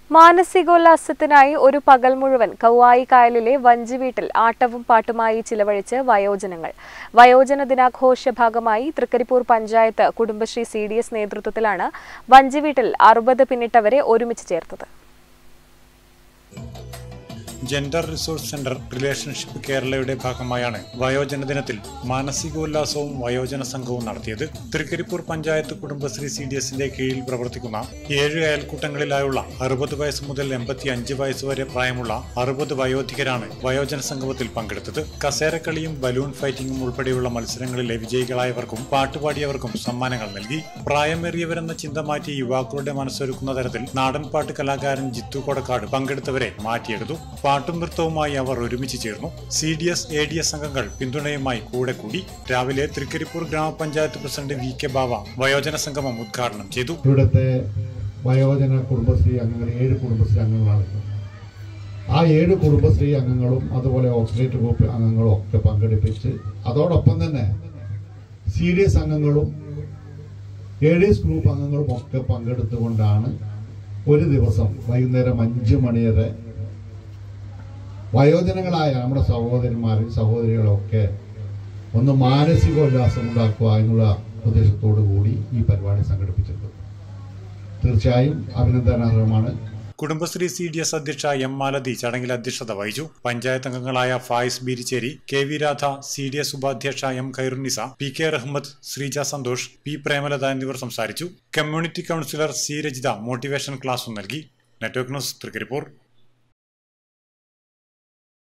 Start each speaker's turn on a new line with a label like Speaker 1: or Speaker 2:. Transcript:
Speaker 1: മാനസികോല്ലാസത്തിനായി ഒരു പകൽ മുഴുവൻ കൗവായി കായലിലെ വഞ്ചി വീട്ടിൽ ആട്ടവും പാട്ടുമായി ചിലവഴിച്ച് വയോജനങ്ങൾ വയോജന ദിനാഘോഷ ഭാഗമായി Thrikaripur panchayat Kudumbashree C D S നേതൃത്വത്തിലാണ് വഞ്ചി വീട്ടിൽ അറുപത് പിന്നിട്ടവരെ ഒരുമിച്ച് ചേർത്തത്
Speaker 2: ജെൻഡർ റിസോഴ്സ് സെന്റർ റിലേഷൻഷിപ്പ് കേരളയുടെ ഭാഗമായാണ് വയോജന ദിനത്തിൽ മാനസികോല്ലാസവും വയോജന സംഘവും നടത്തിയത് തൃക്കരിപ്പൂർ പഞ്ചായത്ത് കുടുംബശ്രീ സി ഡി എസിന്റെ കീഴിൽ പ്രവർത്തിക്കുന്ന ഏഴ് അയൽക്കൂട്ടങ്ങളിലായുള്ള അറുപത് വയസ്സ് മുതൽ എൺപത്തി അഞ്ച് വയസ്സ് വരെ പ്രായമുള്ള അറുപത് വയോധികരാണ് വയോജന സംഗമത്തിൽ പങ്കെടുത്തത് കസേരക്കളിയും ബലൂൺ ഫൈറ്റിംഗും ഉൾപ്പെടെയുള്ള മത്സരങ്ങളിലെ വിജയികളായവർക്കും പാട്ടുപാടിയവർക്കും സമ്മാനങ്ങൾ നൽകി പ്രായമേറിയവരെന്ന ചിന്ത മാറ്റി യുവാക്കളുടെ മനസ്സൊരുക്കുന്ന തരത്തിൽ നാടൻപാട്ട് കലാകാരൻ ജിത്തു കൊടക്കാട് പങ്കെടുത്തവരെ മാറ്റിയെടുത്തു പാട്ടും നൃത്തവുമായി അവർ ഒരുമിച്ച് ചേർന്നു C D S A D S അംഗങ്ങൾ പിന്തുണയുമായി കൂടെ കൂടി രാവിലെ തൃക്കരിപ്പൂർ ഗ്രാമപഞ്ചായത്ത് പ്രസിഡന്റ് വി കെ ബാവ വയോജന സംഗമം ഉദ്ഘാടനം ചെയ്തു
Speaker 3: ഇവിടുത്തെ വയോജന കുടുംബശ്രീ അംഗങ്ങൾ ഏഴ് കുടുംബശ്രീ അംഗങ്ങളാണ് ആ ഏഴ് കുടുംബശ്രീ അംഗങ്ങളും അതുപോലെ ഓക്സിലേറ്റ് ഗ്രൂപ്പ് അംഗങ്ങളും ഒക്കെ പങ്കെടുപ്പിച്ച് അതോടൊപ്പം തന്നെ സി ഡി എസ് അംഗങ്ങളും എ ഡി എസ് ഗ്രൂപ്പ് അംഗങ്ങളും ഒക്കെ പങ്കെടുത്തുകൊണ്ടാണ് ഒരു ദിവസം വൈകുന്നേരം അഞ്ച് മണി വരെ വയോജനങ്ങളായ നമ്മുടെ സഹോദരന്മാരും സഹോദരികളും ഒക്കെ ഒന്ന് മാനസികോല്ലാസം ഉണ്ടാക്കുക എന്നുള്ള ഉദ്ദേശത്തോടു കൂടി ഈ പരിപാടി സംഘടിപ്പിച്ചിട്ടുണ്ട് തീർച്ചയായും അഭിനന്ദനാർഹമാണ്
Speaker 2: കുടുംബശ്രീ സി ഡി എസ് അധ്യക്ഷ എം മാലതി ചടങ്ങിൽ അധ്യക്ഷത വഹിച്ചു പഞ്ചായത്ത് അംഗങ്ങളായ Fayis Beericheri K V Radha C D S ഉപാധ്യക്ഷ M Khairunisa P K Rahmath Sreeja Santhosh P Premalatha എന്നിവർ സംസാരിച്ചു community counsellor C Rajitha motivation ക്ലാസും നൽകി നെറ്റ്വർക്ക് ന്യൂസ് തൃക്കരിപ്പൂർ